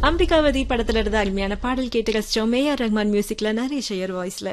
அம்பிகாவதி படத்துல இருந்து அருமையான பாடல் கேட்டு ரசிச்சோம் மேஆர் ரஹ்மான் மியூசிக்ல நரேஷ் ஐயர் வாய்ஸ்ல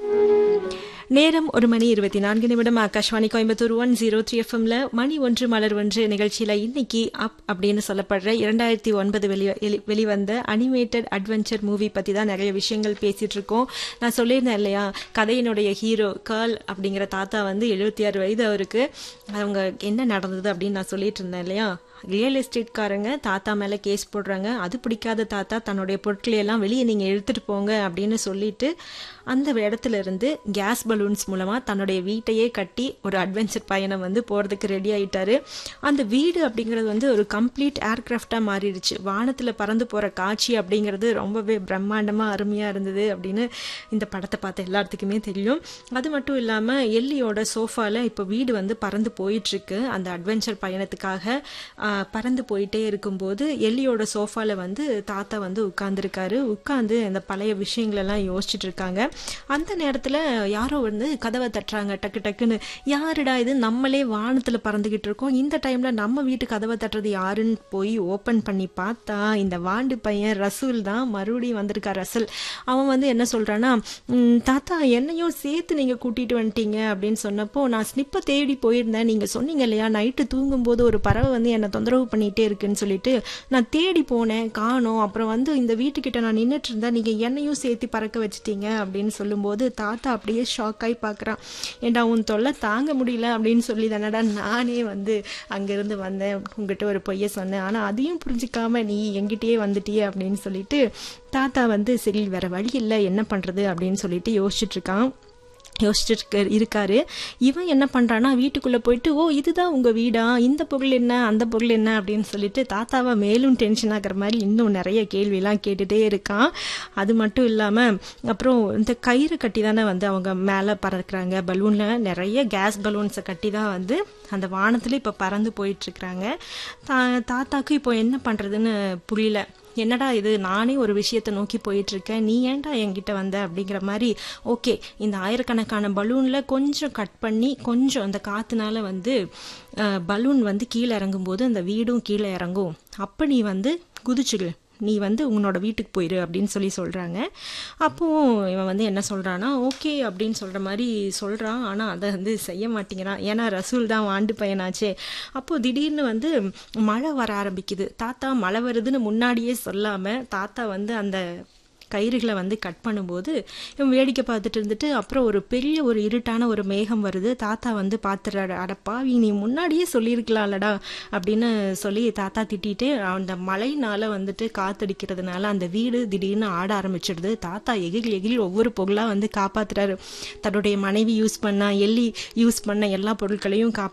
நேரம் ஒரு மணி இருபத்தி நான்கு நிமிடம் Akashvani Coimbatore one zero three எஃப்எம்ல மணி ஒன்று மலர் ஒன்று நிகழ்ச்சியில இன்னைக்கு அப் அப்படின்னு சொல்லப்படுற இரண்டாயிரத்தி ஒன்பது வெளி வெளி- வெளிவந்த அனிமேட்டட் அட்வென்ச்சர் மூவி பத்தி தான் நிறைய விஷயங்கள் பேசிட்டு இருக்கோம் நான் சொல்லியிருந்தேன் இல்லையா கதையினுடைய ஹீரோ கேர்ள் அப்படிங்கிற தாத்தா வந்து எழுபத்தி ஆறு வயது அவருக்கு அவங்க என்ன நடந்தது அப்படின்னு நான் சொல்லிட்டு இருந்தேன் இல்லையா ரியல் எஸ்டேட்காரங்க தாத்தா மேல கேஸ் போடுறாங்க அது பிடிக்காத தாத்தா தன்னுடைய பொருட்களை எல்லாம் வெளியே நீங்க எடுத்துட்டு போங்க அப்படின்னு சொல்லிட்டு அந்த இடத்துல இருந்து கேஸ் பலூன்ஸ் மூலமா தன்னுடைய வீட்டையே கட்டி ஒரு அட்வென்ச்சர் பயணம் வந்து போறதுக்கு ரெடி ஆயிட்டாரு அந்த வீடு அப்படிங்கிறது வந்து ஒரு கம்ப்ளீட் ஏர்கிராஃப்டா மாறிடுச்சு வானத்துல பறந்து போற காட்சி அப்படிங்கிறது ரொம்பவே பிரம்மாண்டமா அருமையா இருந்தது அப்படின்னு இந்த படத்தை பார்த்த எல்லாத்துக்குமே தெரியும் அது மட்டும் இல்லாம எல்லியோட சோஃபால இப்போ வீடு வந்து பறந்து போயிட்டு இருக்கு அந்த அட்வென்ச்சர் பயணத்துக்காக ஆஹ், பறந்து போயிட்டே இருக்கும்போது எல்லியோட சோஃபால வந்து தாத்தா வந்து உட்கார்ந்துருக்காரு உட்கார்ந்து அந்த பழைய விஷயங்கள் எல்லாம் யோசிச்சுட்டு இருக்காங்க அந்த நேரத்துல யாரோ வந்து கதவை தட்டுறாங்க டக்கு டக்குன்னு யாருடா இது நம்மளே வானத்துல பறந்துகிட்டு இருக்கோம் இந்த டைம்ல நம்ம வீட்டு கதவை தட்டுறது யாருன்னு போய் ஓபன் பண்ணி பார்த்தா இந்த வாண்டு பையன் ரசூல் தான் மறுபடியும் வந்திருக்கா ரசல் அவன் வந்து என்ன சொல்றான்னா "ம், தாத்தா என்னையும் சேர்த்து நீங்க கூட்டிட்டு வந்துட்டீங்க அப்படின்னு சொன்னப்போ நான் ஸ்னிப்பை தேடி போயிருந்தேன் நீங்க சொன்னீங்க இல்லையா நைட்டு தூங்கும்போது ஒரு பறவை வந்து என்னை தொந்தரவு பண்ணிட்டே இருக்குன்னு சொல்லிட்டு நான் தேடி போனேன் காணோம் அப்புறம் வந்து இந்த வீட்டுக்கிட்ட நான் நின்னுட்டு இருந்தேன் நீங்க என்னையும் சேர்த்து பறக்க வச்சிட்டீங்க அப்படின்னு சொல்லும்போது தாத்தா அப்படியே ஷாக் ஆகி பார்க்கறான் ஏண்டா உன் தொல்லை தாங்க முடியல அப்படின்னு சொல்லி தானடா நானே வந்து அங்கிருந்து வந்தேன் உங்ககிட்ட ஒரு பொய்ய சொன்னேன் ஆனா அதையும் புரிஞ்சுக்காம நீ எங்கிட்டயே வந்துட்டியே அப்படின்னு சொல்லிட்டு தாத்தா வந்து சரி வேற வழி இல்லை என்ன பண்றது அப்படின்னு சொல்லிட்டு யோசிச்சுட்டு இருக்கான் யோசிச்சுட்டு இருக்க- இருக்காரு இவன் என்ன பண்றான்னா வீட்டுக்குள்ள போயிட்டு ஓ இதுதான் உங்க வீடா இந்த பொருள் என்ன அந்த பொருள் என்ன அப்படின்னு சொல்லிட்டு தாத்தாவை மேலும் டென்ஷன் ஆகுற மாதிரி இன்னும் நிறைய கேள்வியெல்லாம் கேட்டுட்டே இருக்கான் அது மட்டும் இல்லாம அப்புறம் இந்த கயிறு கட்டி தானே வந்து அவங்க மேல பறக்குறாங்க பலூன்ல நிறைய கேஸ் பலூன்ஸை கட்டி தான் வந்து அந்த வானத்துல இப்ப பறந்து போயிட்டு இருக்கிறாங்க தா- தாத்தாக்கு இப்போ என்ன பண்றதுன்னு புரியல என்னடா இது நானே ஒரு விஷயத்தை நோக்கி போயிட்டு இருக்கேன் நீ ஏன்டா என்கிட்ட வந்த அப்படிங்கிற மாதிரி ஓகே இந்த ஆயிரக்கணக்கான பலூன்ல கொஞ்சம் கட் பண்ணி கொஞ்சம் அந்த காத்துனால வந்து பலூன் வந்து கீழே இறங்கும்போது அந்த வீடும் கீழே இறங்கும் அப்ப நீ வந்து குதிச்சுடு நீ வந்து உன்னோட வீட்டுக்கு போயிரு அப்படின்னு சொல்லி சொல்றாங்க அப்போ இவன் வந்து என்ன சொல்றான்னா ஓகே அப்படின்னு சொல்ற மாதிரி சொல்றான் ஆனா அதை வந்து செய்ய மாட்டேங்கிறான் ஏன்னா ரசூல் தான் வாண்டு பையனாச்சே அப்போ திடீர்னு வந்து மழை வர ஆரம்பிக்குது தாத்தா மழை வருதுன்னு முன்னாடியே சொல்லாம தாத்தா வந்து அந்த கயிறுகளை வந்து கட் பண்ணும்போது இவன் வேடிக்கை பார்த்துட்டு இருந்துட்டு அப்புறம் ஒரு பெரிய ஒரு இருட்டான ஒரு மேகம் வருது தாத்தா வந்து பார்த்துறாரு அடப்பாவி நீ முன்னாடியே சொல்லியிருக்கலாம்லடா அப்படின்னு சொல்லி தாத்தா திட்டிட்டு அந்த மழைனால வந்துட்டு காத்தடிக்கிறதுனால அந்த வீடு திடீர்னு ஆட ஆரம்பிச்சிடுது தாத்தா எகில் எகில் ஒவ்வொரு பொருளா வந்து காப்பாத்துறாரு தன்னுடைய மனைவி யூஸ் பண்ண எள்ளி யூஸ் பண்ண எல்லா பொருட்களையும் காப்பாத்து